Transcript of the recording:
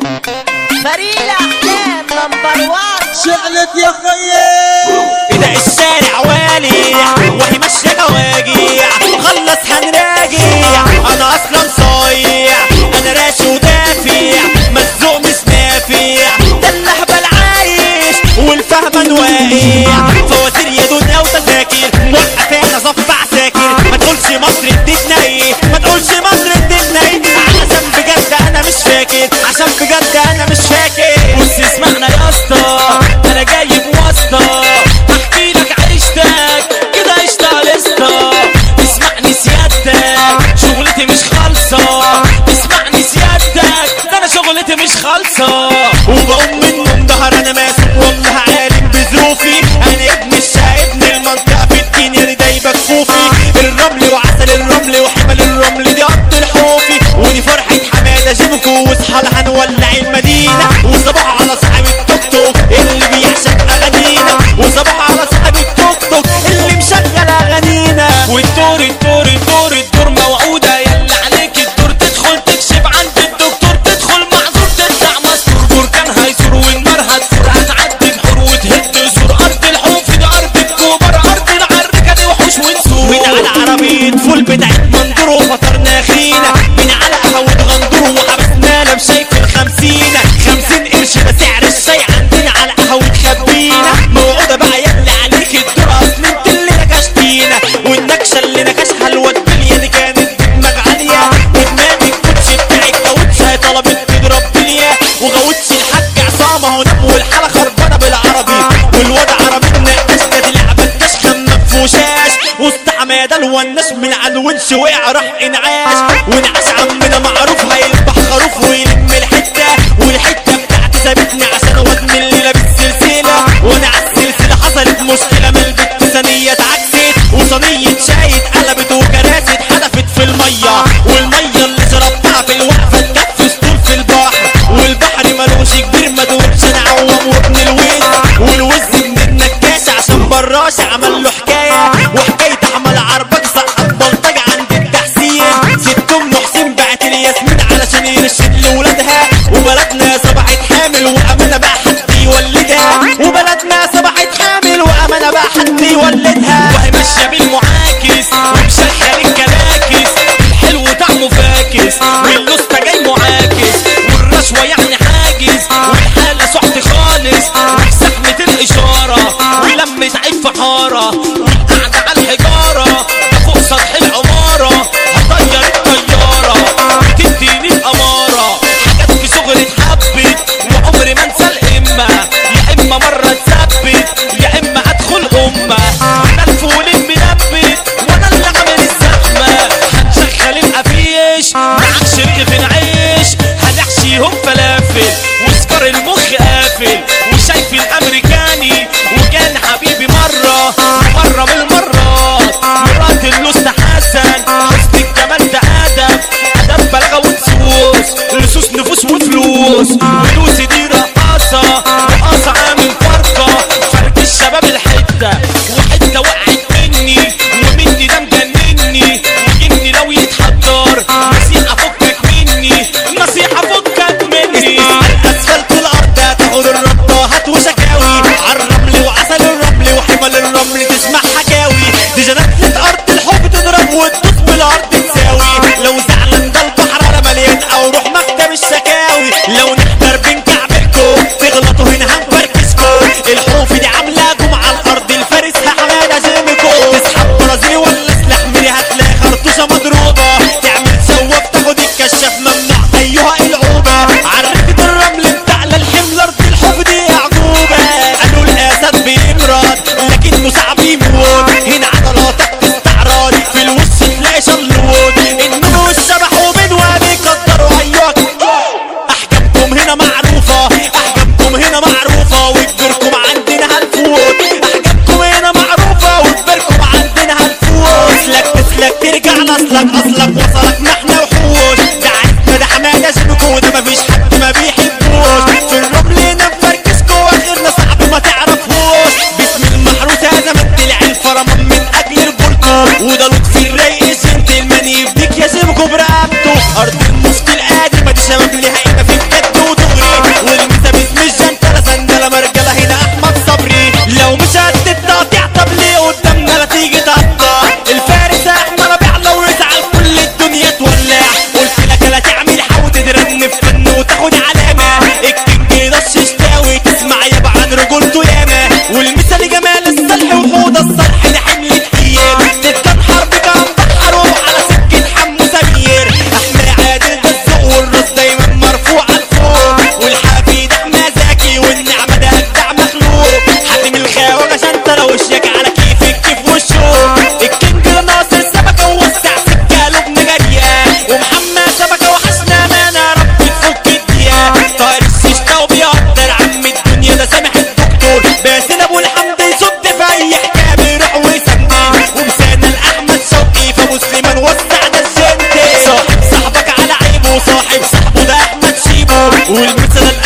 فريق الاحلام نمبر 1 شعلت يا خيي ده الشارع والع وهي ماشية جواجيع خلص هنراجع انا اصلا صايع انا راشي ودافع مزوق مش نافع ده اللهبل عايش والفهمان واقع فواتير يا دنيا وتذاكر وقف انا صف عساكر ما تقولش مصر اديتنا ايه ما تقولش مصر اديتنا ايه عشان بجد انا مش فاكر عشان بجد انا مش فاكر بص اسمعنا يا اسطى انا جاي بواسطه احكي لك عيشتك كده عشت على اسطى اسمعني سيادتك شغلتي مش خالصه اسمعني سيادتك ده انا شغلتي مش خالصه وبقوم من النوم ظهر انا ماسك والله عالم بظروفي انا ابن الشقا ابن المنطقه في الدين اللي دايبه كفوفي الرمل وعسل الرمل وحمل الرمل دي قط الحوفي ودي فرحه حماده جيبكو واصحى هنولع المدينه وصباح على صاحب التوك توك اللي بيعشق اغانينا وصباح على صاحب التوك توك اللي مشغل اغانينا والدور الدور الدور الدور موعوده يلا عليك الدور تدخل تكشف عند الدكتور تدخل معذور تطلع مستور بركان هيسور والنار هتفور هتعدي بحور وتهد سور ارض الحوف دي ارض الكوبر ارض العركه دي وحوش ونسور من على عربيه فول بتاعت مندور وفطرنا خينا من على قهوه غندور وحبسنا لا شايف الخمسينه خمسين قرش ده سعر الشاي عندنا على قهوه خبينا موعوده بقى يلا عليك الدور اصل انت اللي نكشتينا والنكشه اللي نكشها الواد الدنيا دي كانت بدماغ عاليه ودماغ الكوتش بتاع الكاوتش هي طلبت تضرب دنيا وغوتش الحاج عصام اهو نام والحاله خربانه بالعربي والواد عربي النقاش ده دي لعبه كشخه مفوشاش وسط حماده الوناش من على الونش وقع راح انعاش ونعاش عمنا معروف هيذبح خروف ويلم الحته والحته بتاعتي سابتني عشان واد من اللي لابس سلسله وانا على السلسله حصلت مشكله من البت ثانيه اتعكست وصينيه شاي اتقلبت وكراسي اتحدفت في الميه والميه اللي شربتها في الوقفه اتكفس طول في البحر والبحر ملوش كبير ما دوبش انا عوام وابن الوز والوز من النكاش عشان براش عمل له حكايه وحكايه عمل عربك سقط بلطجه عند التحسين ست ام حسين بعت الياسمين علشان يرشد لولادها وبلدنا صبحت حامل وامانه بقى حد يولدها وبلدنا صبحت حامل وامانه بقى حد يولدها وهي ماشيه بالمعاكس ومشغل الكلاكس الحلو طعمه فاكس واللوسته جاي معاكس والرشوه يعني حاجز والحاله سحت خالص وزحمه الاشاره ولمة عيب في حاره والقعده على الحجاره ده فوق سطح العماره هطير الطياره وتديني الاماره حاجات في شغل اتحبت وعمري ما انسى الامه يا اما مره تثبت يا اما ادخل امه انا الفول المنبت وانا اللي عامل الزحمه هنشغل القفيش معكش رغيف العيش هنحشيهم فلافل وسكر المخ قافل وشايف الامريكاني وكان حبيبي مره مره من المرات مرات اللوست حسن حسن الجمال ده ادب ادب بلاغه ونصوص لصوص نفوس وفلوس ولوسي دي رقاصه رقاصه عامل فرقه فرق الشباب الحته وحته وقعت مني ومني ده مجنني وجني لو يتحضر نصيحه فكك مني نصيحه فكك مني اسفلت الارض هتاخد الربطه هات وشكاوي عالرمل وعسل الرمل وحمل الرمل تسمع حكاوي دي جنات ارض الحب تضرب وتدوس بالارض تساوي لو زعلان ده البحر انا مليان او روح مكتب الشكاوي لو نحضر بنكعبلكم تغلطوا هنا هنفركشكم الحروف دي عاملاكم على الارض الفارس حماده جيمكم تسحب برازيلي ولا سلاح مني هتلاقي خرطوشه مضروبه تعمل سواف تاخد الكشاف ممنوع ايها العوبه عرفت الرمل بتاع الحمل ارض الحب دي اعجوبه قالوا الاسد بيمرض لكن مساع بيموت هنا عضلاتك تستعراض في الوش تلاقي شلوت النمو والشبح وبدوى بيقدروا اياك احكامكم هنا وتاخد علامة الكينج ده الششتاوي تسمع يابا عن رجولته ياما والمثال جمال الصلح وحوض الصلح لحمل الدياب تتكن حرب كان بحر على سكة حمو سمير احمد عادل ده الذوق والراس دايما مرفوع لفوق والحفيد احمد زكي والنعمة ده ابدع مخلوق حاتم الخاوة عشان انت لو وشك على كيفك كيف وشه الكينج ناصر سمكة ووسع سكة لبن جارية ومحمد سمكة وحشنا مانا رب تفك الدياب طاهر الشيشتا وبيقدر عم الدنيا ده سامح الدكتور باسل ابو الحمد يصد في اي حكايه بيروح ويسمي ومسانا الاحمد شوقي فمسلما وسع ده الجنتي صاحب صاحبك على عيبه صاحب صاحبه ده احمد شيبو والمثل